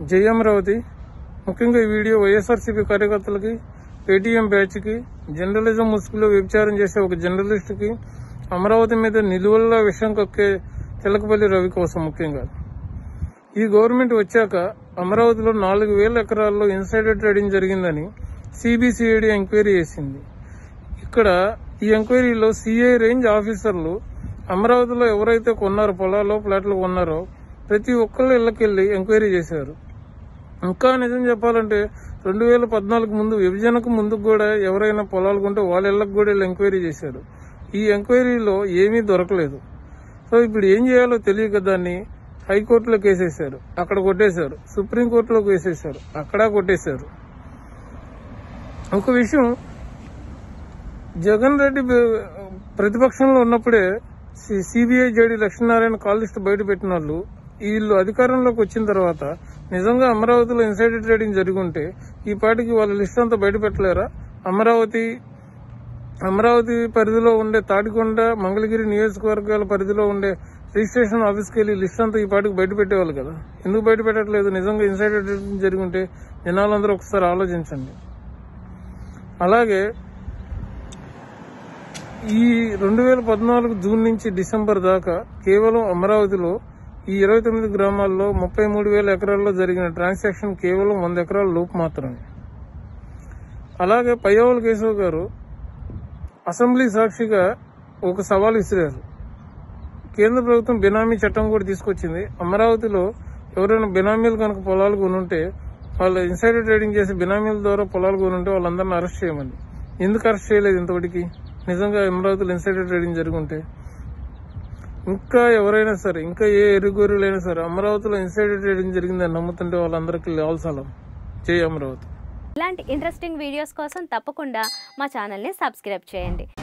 జై అమరావతి ముఖ్యంగా ఈ వీడియో వైఎస్ఆర్సీపీ కార్యకర్తలకి పేటీఎం బ్యాచ్కి జర్నలిజం ముసుగులో వ్యభిచారం చేసే ఒక జర్నలిస్టుకి అమరావతి మీద నిలువల్ల విషయం కక్కే చిలకపల్లి రవి కోసం ముఖ్యంగా ఈ గవర్నమెంట్ వచ్చాక అమరావతిలో నాలుగు వేల ఎకరాల్లో ఇన్సైడర్ ట్రేడింగ్ జరిగిందని సిబిసిఐడి ఎంక్వైరీ చేసింది ఇక్కడ ఈ ఎంక్వైరీలో సిఐ రేంజ్ ఆఫీసర్లు అమరావతిలో ఎవరైతే కొన్నారో పొలాలు ప్లాట్లు కొన్నారో ప్రతి ఒక్కళ్ళు ఇళ్ళకెళ్ళి ఎంక్వైరీ చేశారు ఇంకా నిజం చెప్పాలంటే రెండు వేల పద్నాలుగు ముందు విభజనకు ముందు కూడా ఎవరైనా పొలాలు కొంటే వాళ్ళ ఇళ్ళకు కూడా వీళ్ళు ఎంక్వైరీ చేశారు ఈ ఎంక్వైరీలో ఏమీ దొరకలేదు సో ఇప్పుడు ఏం చేయాలో తెలియక దాన్ని హైకోర్టులో కేసేశారు అక్కడ కొట్టేశారు సుప్రీంకోర్టులోకి వేసేశారు అక్కడ కొట్టేశారు ఒక విషయం జగన్ రెడ్డి బ- ప్రతిపక్షంలో ఉన్నప్పుడే CBI JD Lakshminarayana call list బయట పెట్టిన వాళ్ళు వీళ్ళు అధికారంలోకి వచ్చిన తర్వాత నిజంగా అమరావతిలో ఇన్సైడర్ ట్రేడింగ్ జరిగి ఉంటే ఈ పాటికి వాళ్ళ లిస్ట్ అంతా బయట పెట్టలేరా అమరావతి అమరావతి పరిధిలో ఉండే తాడికొండ మంగళగిరి నియోజకవర్గాల పరిధిలో ఉండే రిజిస్ట్రేషన్ ఆఫీస్కి వెళ్ళి లిస్ట్ అంతా ఈ పాటికి బయట పెట్టేవాళ్ళు కదా ఎందుకు బయట పెట్టట్లేదు నిజంగా ఇన్సైడర్ ట్రేడింగ్ జరిగి ఉంటే జనాలందరూ ఒకసారి ఆలోచించండి అలాగే ఈ రెండు వేల పద్నాలుగు జూన్ నుంచి డిసెంబర్ దాకా కేవలం అమరావతిలో ఈ ఇరవై తొమ్మిది గ్రామాల్లో ముప్పై మూడు వేల ఎకరాల్లో జరిగిన ట్రాన్సాక్షన్ కేవలం వంద ఎకరాల లోపు మాత్రమే అలాగే పయ్యవల కేశవ్ గారు అసెంబ్లీ సాక్షిగా ఒక సవాల్ విసిరారు కేంద్ర ప్రభుత్వం బినామీ చట్టం కూడా తీసుకొచ్చింది అమరావతిలో ఎవరైనా బినామీలు కనుక పొలాలు కొనుంటే వాళ్ళు ఇన్సైడర్ ట్రేడింగ్ చేసి బినామీల ద్వారా పొలాలు కొనుంటే వాళ్ళందరిని అరెస్ట్ చేయమని ఎందుకు అరెస్ట్ చేయలేదు ఇంతవరకు నిజంగా అమరావతిలో ఇన్సైడర్ ట్రేడింగ్ జరుగుంటే ఇంకా ఎవరైనా సరే ఇంకా ఏ ఎరుగోరులైనా సరే అమరావతిలో ఇన్సైడర్ ట్రేడింగ్ జరిగిందని నమ్ముతుంటే వాళ్ళందరికీ లాల్సలం జై అమరావతి ఇలాంటి ఇంట్రెస్టింగ్ వీడియోస్ కోసం తప్పకుండా మా ఛానల్ని సబ్స్క్రైబ్ చేయండి